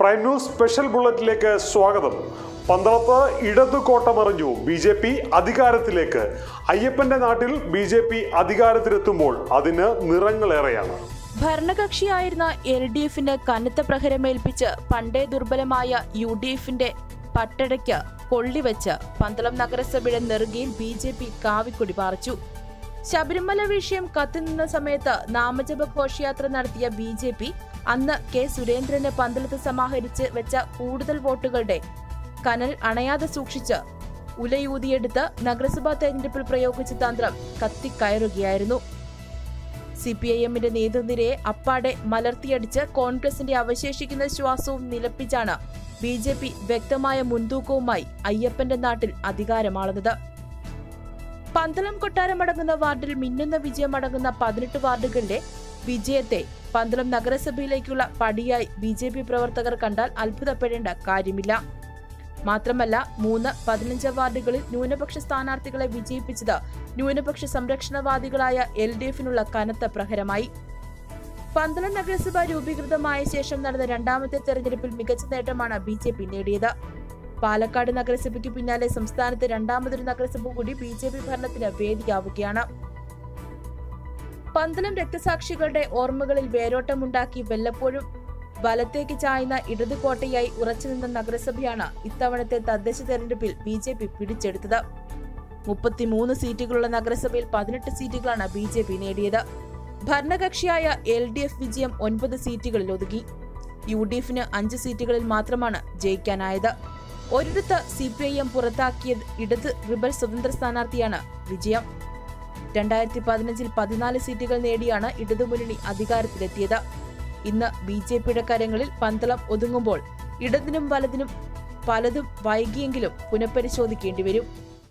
prime news special ബുള്ളറ്റിലേക്ക് സ്വാഗതം പന്തളത്ത് ഇടതു കോട്ടമറിഞ്ഞു ബി ജെ പി അധികാരത്തിലേക്ക് അയ്യപ്പന്റെ നാട്ടിൽ ബി ജെ പി അധികാരത്തിലെത്തുമ്പോൾ അതിന് നിറങ്ങളേറെയാണ് ഭരണകക്ഷിയായിരുന്ന എൽ ഡി എഫിന് കനത്ത പ്രഹരമേൽപ്പിച്ച് പണ്ടേ ദുർബലമായ യു ഡി എഫിന്റെ പട്ടടയ്ക്ക് കൊള്ളിവെച്ച് പന്തളം നഗരസഭയുടെ നെറുകയിൽ ബി ജെ പി കാവിക്കൊടി പാറിച്ചു ശബരിമല വിഷയം കത്തിനിന്ന സമയത്ത് നാമജപ ഘോഷയാത്ര നടത്തിയ ബി ജെ പി അന്ന് കെ സുരേന്ദ്രന് പന്തളത്ത് സമാഹരിച്ച് വെച്ച കൂടുതൽ വോട്ടുകളുടെ കനൽ അണയാതെ സൂക്ഷിച്ച് ഉലയൂതിയെടുത്ത് നഗരസഭാ തെരഞ്ഞെടുപ്പിൽ പ്രയോഗിച്ച തന്ത്രം കത്തിക്കയറുകയായിരുന്നു സി പി ഐ എമ്മിന്റെ നേതൃനിരയെ അപ്പാടെ മലർത്തിയടിച്ച് കോൺഗ്രസിന്റെ അവശേഷിക്കുന്ന ശ്വാസവും നിലപ്പിച്ചാണ് ബി ജെ പി വ്യക്തമായ മുൻതൂക്കവുമായി അയ്യപ്പന്റെ നാട്ടിൽ അധികാരമാളുന്നത് പന്തളം കൊട്ടാരമടങ്ങുന്ന വാർഡിൽ മിന്നുന്ന വിജയമടങ്ങുന്ന പതിനെട്ട് വാർഡുകളിലെ വിജയത്തെ പന്തളം നഗരസഭയിലേക്കുള്ള പടിയായി ബി ജെ പി പ്രവർത്തകർ കണ്ടാൽ അത്ഭുതപ്പെടേണ്ട കാര്യമില്ല മാത്രമല്ല മൂന്ന് പതിനഞ്ച് വാർഡുകളിൽ ന്യൂനപക്ഷ സ്ഥാനാർത്ഥികളെ വിജയിപ്പിച്ചത് ന്യൂനപക്ഷ സംരക്ഷണവാദികളായ എൽ ഡി എഫിനുള്ള കനത്ത പ്രഹരമായി പന്തളം നഗരസഭ രൂപീകൃതമായ ശേഷം നടന്ന രണ്ടാമത്തെ തെരഞ്ഞെടുപ്പിൽ മികച്ച നേട്ടമാണ് ബി ജെ പി നേടിയത് പാലക്കാട് നഗരസഭയ്ക്ക് പിന്നാലെ സംസ്ഥാനത്ത് രണ്ടാമതൊരു നഗരസഭ കൂടി ബി ജെ പി ഭരണത്തിന് വേദിയാവുകയാണ് പന്തളം രക്തസാക്ഷികളുടെ ഓർമ്മകളിൽ വേരോട്ടമുണ്ടാക്കി വല്ലപ്പോഴും വലത്തേക്ക് ചായുന്ന ഇടതുകോട്ടയായി ഉറച്ചുനിന്ന നഗരസഭയാണ് ഇത്തവണത്തെ തദ്ദേശ തെരഞ്ഞെടുപ്പിൽ ബി ജെ പി പിടിച്ചെടുത്തത് മുപ്പത്തിമൂന്ന് സീറ്റുകളുള്ള നഗരസഭയിൽ പതിനെട്ട് സീറ്റുകളാണ് ബി ജെ പി നേടിയത് ഭരണകക്ഷിയായ എൽ ഡി എഫ് വിജയം ഒൻപത് സീറ്റുകളിൽ ഒതുങ്ങി യു ഡി എഫിന് അഞ്ച് സീറ്റുകളിൽ മാത്രമാണ് ജയിക്കാനായത് ഒരിടത്ത് സി പി ഐ എം പുറത്താക്കിയ ഇടത് റിബൽ സ്വതന്ത്ര സ്ഥാനാർത്ഥിയാണ് വിജയം രണ്ടായിരത്തി പതിനഞ്ചിൽ പതിനാല് സീറ്റുകൾ നേടിയാണ് ഇടതുമുന്നണി അധികാരത്തിലെത്തിയത് ഇന്ന് ബി ജെ പിയുടെ കരങ്ങളിൽ പന്തളം ഒതുങ്ങുമ്പോൾ ഇടതിനും വലതിനും പലതും വൈകിയെങ്കിലും പുനഃപരിശോധിക്കേണ്ടി വരും